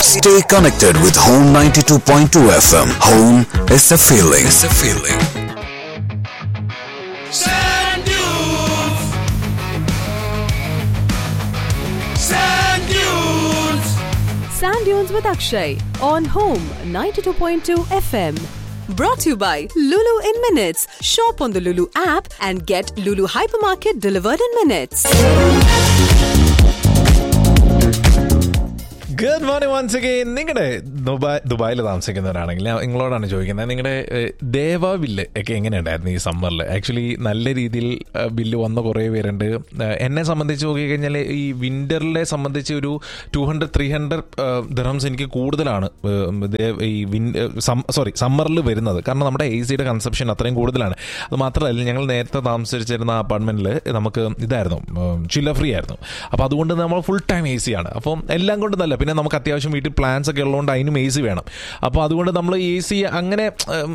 Stay connected with Home 92.2 FM. Home is a feeling. It's a feeling. Sand dunes. Sand dunes. Sand Dunes with Akshay on Home 92.2 FM. Brought to you by Lulu in Minutes. Shop on the Lulu app and get Lulu Hypermarket delivered in minutes. Good morning once again നിങ്ങളുടെ ദുബായ് ദുബായിൽ താമസിക്കുന്നവരാണെങ്കിൽ ഞാൻ നിങ്ങളോടാണ് ചോദിക്കുന്നത് നിങ്ങളുടെ ഏഹ്, ദേവ bill ഒക്കെ എങ്ങനെയുണ്ടായിരുന്നു ഈ സമ്മറിൽ ആക്ച്വലി നല്ല രീതിയിൽ ഏഹ്, ബില്ല് വന്ന കുറേ പേരുണ്ട് ഏഹ്, എന്നെ സംബന്ധിച്ച് നോക്കിക്കഴിഞ്ഞാൽ ഈ വിൻ്ററിലെ സംബന്ധിച്ച് ഒരു two hundred three hundred dirhams എനിക്ക് കൂടുതലാണ് ഏഹ്, ദേ- ഈ വിൻ സോറി സമ്മറിൽ വരുന്നത് കാരണം നമ്മുടെ എ സിയുടെ കൺസപ്ഷൻ അത്രയും കൂടുതലാണ് അത് മാത്രമല്ല ഞങ്ങൾ നേരത്തെ താമസിച്ചിരുന്ന അപ്പാർട്ട്മെന്റിൽ നമുക്ക് ഇതായിരുന്നു ചില്ല ഫ്രീ ആയിരുന്നു അപ്പോൾ അതുകൊണ്ട് നമ്മൾ ഫുൾ ടൈം എ സി ആണ് അപ്പം എല്ലാം കൊണ്ട് നല്ല പിന്നെ നമുക്ക് അത്യാവശ്യം വീട്ടിൽ പ്ലാൻസ് ഒക്കെ ഉള്ളതുകൊണ്ട് അതിനും എ സി വേണം അപ്പോൾ അതുകൊണ്ട് നമ്മൾ എ സി അങ്ങനെ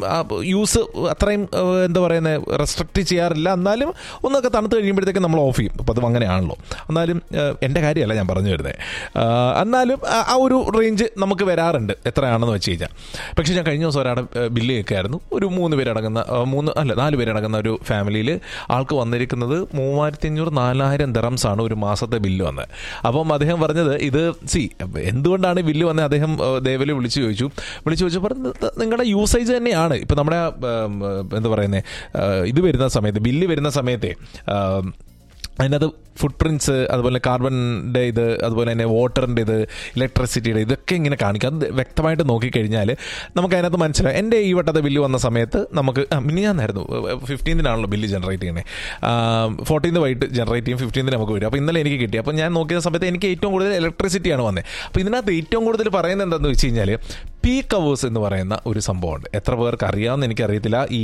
യൂസ് അത്രയും ഏഹ്, എന്താ പറയുന്നത് റെസ്ട്രിക്റ്റ് ചെയ്യാറില്ല എന്നാലും ഒന്നൊക്കെ തണുത്ത് കഴിയുമ്പോഴത്തേക്ക് നമ്മൾ ഓഫ് ചെയ്യും അപ്പോൾ അതും അങ്ങനെയാണല്ലോ എന്നാലും ഏഹ്, എൻ്റെ കാര്യമല്ല ഞാൻ പറഞ്ഞു വരുന്നത് ആഹ്, എന്നാലും ആ- ആ ഒരു റേഞ്ച് നമുക്ക് വരാറുണ്ട് എത്രയാണെന്ന് വെച്ച് കഴിഞ്ഞാൽ പക്ഷേ ഞാൻ കഴിഞ്ഞ ദിവസം ഒരാടെ ബില്ല് കേൾക്കായിരുന്നു ഒരു മൂന്ന് പേരടങ്ങുന്ന ആ, മൂന്ന് അല്ല നാല് പേരടങ്ങുന്ന ഒരു ഫാമിലിയിൽ ആൾക്ക് വന്നിരിക്കുന്നത് മൂവായിരത്തി അഞ്ഞൂറ് നാലായിരം ദിറംസ് ആണ് ഒരു മാസത്തെ ബില്ല് വന്നത് അപ്പം അദ്ദേഹം പറഞ്ഞത് ഇത് സി എന്തുകൊണ്ടാണ് ബില്ല് വന്നത് അദ്ദേഹം ദേവല് വിളിച്ചു ചോദിച്ചു വിളിച്ചു ചോദിച്ചു പറഞ്ഞു നിങ്ങളുടെ യൂസേജ് തന്നെയാണ് ഇപ്പം നമ്മുടെ ഉം, എന്താ പറയുന്നത് ഇത് വരുന്ന സമയത്ത് ബില്ല് വരുന്ന സമയത്തെ ഉം, അതിനകത്ത് ഫുട് പ്രിൻറ്റ്സ് അതുപോലെ കാർബണിൻ്റെ ഇത് അതുപോലെ തന്നെ വാട്ടറിൻ്റെ ഇത് ഇലക്ട്രിസിറ്റിയുടെ ഇതൊക്കെ ഇങ്ങനെ കാണിക്കും അത് വ്യക്തമായിട്ട് നോക്കിക്കഴിഞ്ഞാൽ നമുക്ക് അതിനകത്ത് മനസ്സിലാവും എൻ്റെ ഈ വട്ടത്തെ ബില്ല് വന്ന സമയത്ത് നമുക്ക് മിനിയാന്നായിരുന്നു ഫിഫ്റ്റീൻതിനാണല്ലോ ബില്ല് ജനറേറ്റ് ചെയ്യുന്നത് ഫോർട്ടീൻത് വൈകിട്ട് ജനറേറ്റ് ചെയ്യും ഫിഫ്റ്റീൻതിന് നമുക്ക് വരും അപ്പോൾ ഇന്നലെ എനിക്ക് കിട്ടി അപ്പോൾ ഞാൻ നോക്കിയ സമയത്ത് എനിക്ക് ഏറ്റവും കൂടുതൽ ഇലക്ട്രിസിറ്റിയാണ് വന്നത് അപ്പോൾ ഇതിനകത്ത് ഏറ്റവും കൂടുതൽ പറയുന്നത് എന്താണെന്ന് വെച്ച് കഴിഞ്ഞാൽ പീക്ക് അവേഴ്സ് എന്ന് പറയുന്ന ഒരു സംഭവമുണ്ട് എത്ര പേർക്ക് അറിയാമെന്ന് എനിക്കറിയത്തില്ല ഈ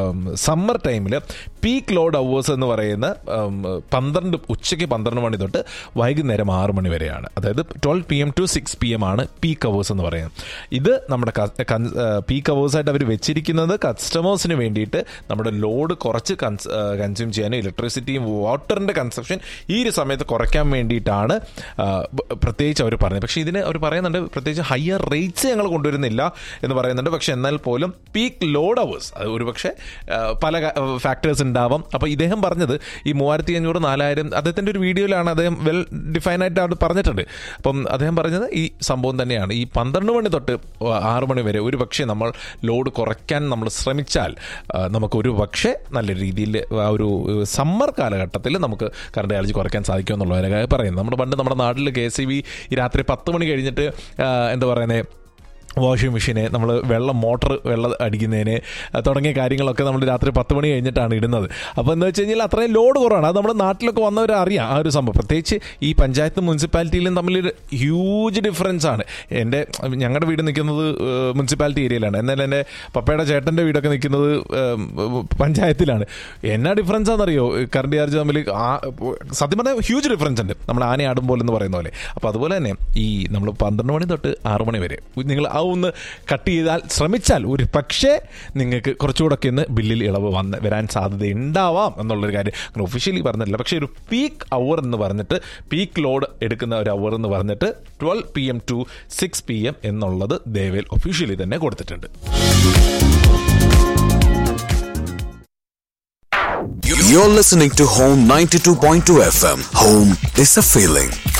സമ്മർ ടൈമിൽ പീക്ക് ലോഡ് അവേഴ്സ് എന്ന് പറയുന്ന ഉം, പന്ത്രണ്ട് ഉച്ചയ്ക്ക് പന്ത്രണ്ട് മണി തൊട്ട് വൈകുന്നേരം ആറ് മണി വരെയാണ് അതായത് twelve P M to six P M ആണ് പീക്ക് അവേഴ്സ് എന്ന് പറയുന്നത് ഇത് നമ്മുടെ പീക്ക് അവേഴ്സായിട്ട് അവർ വെച്ചിരിക്കുന്നത് കസ്റ്റമേഴ്സിന് വേണ്ടിയിട്ട് നമ്മുടെ ലോഡ് കുറച്ച് കൺസ്യൂം ചെയ്യാനും ഇലക്ട്രിസിറ്റിയും വാട്ടറിൻ്റെ കൺസപ്ഷൻ ഈ ഒരു സമയത്ത് കുറയ്ക്കാൻ വേണ്ടിയിട്ടാണ് ആ, ബ- പ്രത്യേകിച്ച് അവർ പറയുന്നത് പക്ഷേ ഇതിന് അവർ പറയുന്നുണ്ട് പ്രത്യേകിച്ച് ഹയർ റേറ്റ്സ് ഞങ്ങൾ കൊണ്ടുവരുന്നില്ല എന്ന് പറയുന്നുണ്ട് പക്ഷെ എന്നാൽ പോലും പീക്ക് ലോഡ് അവേഴ്സ് അത് ഒരുപക്ഷെ ആ, പല ഫാക്ടേഴ്സ് ഉണ്ടാവാം അപ്പോൾ ഇദ്ദേഹം പറഞ്ഞത് ഈ മൂവായിരത്തി അഞ്ഞൂറ് നാലായിരം അദ്ദേഹത്തിൻ്റെ ഒരു വീഡിയോയിലാണ് അദ്ദേഹം വെൽ ഡിഫൈൻ ആയിട്ട് അവിടെ പറഞ്ഞിട്ടുണ്ട് അപ്പം അദ്ദേഹം പറഞ്ഞത് ഈ സംഭവം തന്നെയാണ് ഈ പന്ത്രണ്ട് മണി തൊട്ട് ആറ് മണി വരെ ഒരു പക്ഷേ നമ്മൾ ലോഡ് കുറയ്ക്കാൻ നമ്മൾ ശ്രമിച്ചാൽ ആ, നമുക്ക് ഒരു പക്ഷേ നല്ല രീതിയിൽ ആ ഒരു സമ്മർ കാലഘട്ടത്തിൽ നമുക്ക് കറണ്ട് ചാർജ് കുറയ്ക്കാൻ സാധിക്കും എന്നുള്ളവരെ പറയുന്നത് നമ്മുടെ പണ്ട് നമ്മുടെ നാട്ടിൽ കെ സി ബി രാത്രി പത്ത് മണി കഴിഞ്ഞിട്ട് ആ, എന്താ പറയുന്നത് വാഷിംഗ് മെഷീന് നമ്മൾ വെള്ളം മോട്ടർ വെള്ളം അടിക്കുന്നതിന് അഹ് തുടങ്ങിയ കാര്യങ്ങളൊക്കെ നമ്മൾ രാത്രി പത്ത് മണി കഴിഞ്ഞിട്ടാണ് ഇടുന്നത് അപ്പോൾ എന്ന് വെച്ച് കഴിഞ്ഞാൽ അത്രയും ലോഡ് കുറവാണ് അത് നമ്മുടെ നാട്ടിലൊക്കെ വന്നവർ അറിയാം ആ ഒരു സംഭവം പ്രത്യേകിച്ച് ഈ പഞ്ചായത്ത് മുനിസിപ്പാലിറ്റിയിലും തമ്മിലൊരു ഹ്യൂജ് ഡിഫറൻസ് ആണ് എൻ്റെ ഞങ്ങളുടെ വീട് നിൽക്കുന്നത് മുനിസിപ്പാലിറ്റി ഏരിയയിലാണ് എന്നാൽ എൻ്റെ പപ്പയുടെ ചേട്ടൻ്റെ വീടൊക്കെ നിൽക്കുന്നത് ഏം, പഞ്ചായത്തിലാണ് എന്നാ ഡിഫറൻസ് ആണെന്നറിയോ കറണ്ട് ചാർജ് തമ്മിൽ ആ- സത്യം പറഞ്ഞാൽ ഹ്യൂജ് ഡിഫറൻസ് ഉണ്ട് നമ്മൾ ആന ആടും പോലെ എന്ന് പറയുന്ന പോലെ അപ്പോൾ അതുപോലെ തന്നെ ഈ നമ്മൾ പന്ത്രണ്ട് മണി തൊട്ട് ആറ് മണി വരെ നിങ്ങൾ ആ ഒന്ന് കട്ട് ചെയ്താൽ ശ്രമിച്ചാൽ ഒരു പക്ഷേ നിങ്ങൾക്ക് കുറച്ചുകൂടെ ഒന്ന് ബില്ലിൽ ഇളവ് വന്ന് വരാൻ സാധ്യത ഉണ്ടാവാം എന്നുള്ളൊരു കാര്യം അങ്ങനെ ഒഫീഷ്യലി പറഞ്ഞിട്ടില്ല പക്ഷേ ഒരു പീക്ക് അവർ എന്ന് പറഞ്ഞിട്ട് പീക്ക് ലോഡ് എടുക്കുന്ന ഒരു അവർ എന്ന് പറഞ്ഞിട്ട് twelve P M to six P M എന്നുള്ളത് ദേവേൽ ഒഫീഷ്യലി തന്നെ കൊടുത്തിട്ടുണ്ട് You're listening to Home 92.2 FM. Home is a feeling.